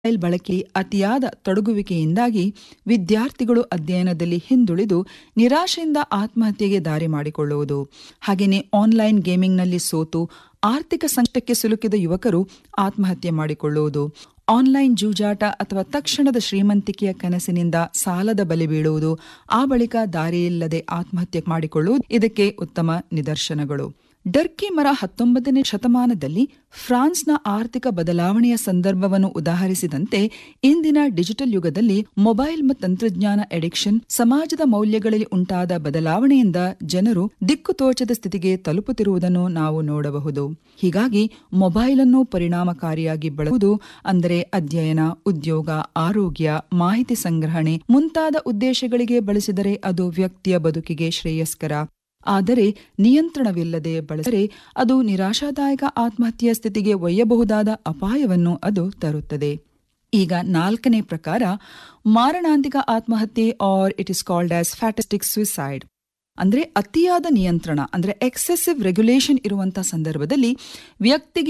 mobile ಬಳಕೆ ಅತಿಯಾದ ತೊಡಗುವಿಕೆಯಿಂದಾಗಿ ವಿದ್ಯಾರ್ಥಿಗಳು ಅಧ್ಯಯನದಲ್ಲಿ ಹಿಂದುಳಿದು ನಿರಾಶೆಯಿಂದ ಆತ್ಮಹತ್ಯೆಗೆ ದಾರಿ ಮಾಡಿಕೊಳ್ಳುವುದು ಹಾಗೆಯೇ ಆನ್ಲೈನ್ ಗೇಮಿಂಗ್ನಲ್ಲಿ ಸೋತು ಆರ್ಥಿಕ ಸಂಕಟಕ್ಕೆ ಸಿಲುಕಿದ ಯುವಕರು ಆತ್ಮಹತ್ಯೆ ಮಾಡಿಕೊಳ್ಳುವುದು ಆನ್ಲೈನ್ ಜೂಜಾಟ ಅಥವಾ ತಕ್ಷಣದ ಶ್ರೀಮಂತಿಕೆಯ ಕನಸಿನಿಂದ ಸಾಲದ ಬಲಿ ಬೀಳುವುದು ಆ ಬಳಿಕ ದಾರಿಯಿಲ್ಲದೆ ಆತ್ಮಹತ್ಯೆ ಮಾಡಿಕೊಳ್ಳುವುದು ಇದಕ್ಕೆ ಉತ್ತಮ ನಿದರ್ಶನಗಳು ಡರ್ಕಿ ಮರ ಹತ್ತೊಂಬತ್ತನೇ ಶತಮಾನದಲ್ಲಿ ಫ್ರಾನ್ಸ್ನ ಆರ್ಥಿಕ ಬದಲಾವಣೆಯ ಸಂದರ್ಭವನ್ನು ಉದಾಹರಿಸಿದಂತೆ ಇಂದಿನ ಡಿಜಿಟಲ್ ಯುಗದಲ್ಲಿ ಮೊಬೈಲ್ ಮತ್ತು ತಂತ್ರಜ್ಞಾನ ಎಡಿಕ್ಷನ್ ಸಮಾಜದ ಮೌಲ್ಯಗಳಲ್ಲಿ ಉಂಟಾದ ಬದಲಾವಣೆಯಿಂದ ಜನರು ದಿಕ್ಕು ತೋಚದ ಸ್ಥಿತಿಗೆ ತಲುಪುತ್ತಿರುವುದನ್ನು ನಾವು ನೋಡಬಹುದು ಹೀಗಾಗಿ ಮೊಬೈಲ್ ಅನ್ನು ಪರಿಣಾಮಕಾರಿಯಾಗಿ ಬಳಸುವುದು ಅಂದರೆ ಅಧ್ಯಯನ ಉದ್ಯೋಗ ಆರೋಗ್ಯ ಮಾಹಿತಿ ಸಂಗ್ರಹಣೆ ಮುಂತಾದ ಉದ್ದೇಶಗಳಿಗೆ ಬಳಸಿದರೆ ಅದು ವ್ಯಕ್ತಿಯ ಬದುಕಿಗೆ ಶ್ರೇಯಸ್ಕರ ಆದರೆ ನಿಯಂತ್ರಣವಿಲ್ಲದೆ ಬಳಸಿದರೆ ಅದು ನಿರಾಶಾದಾಯಕ ಆತ್ಮಹತ್ಯೆಯ ಸ್ಥಿತಿಗೆ ಒಯ್ಯಬಹುದಾದ ಅಪಾಯವನ್ನು ಅದು ತರುತ್ತದೆ ಈಗ ನಾಲ್ಕನೇ ಪ್ರಕಾರ ಮಾರಣಾಂತಿಕ ಆತ್ಮಹತ್ಯೆ or it is called as fatalistic suicide ಅಂದ್ರೆ ಅತಿಯಾದ ನಿಯಂತ್ರಣ ಅಂದ್ರೆ ಎಕ್ಸೆಸಿವ್ ರೆಗ್ಯುಲೇಷನ್ ಇರುವಂತಹ ಸಂದರ್ಭದಲ್ಲಿ ವ್ಯಕ್ತಿಗೆ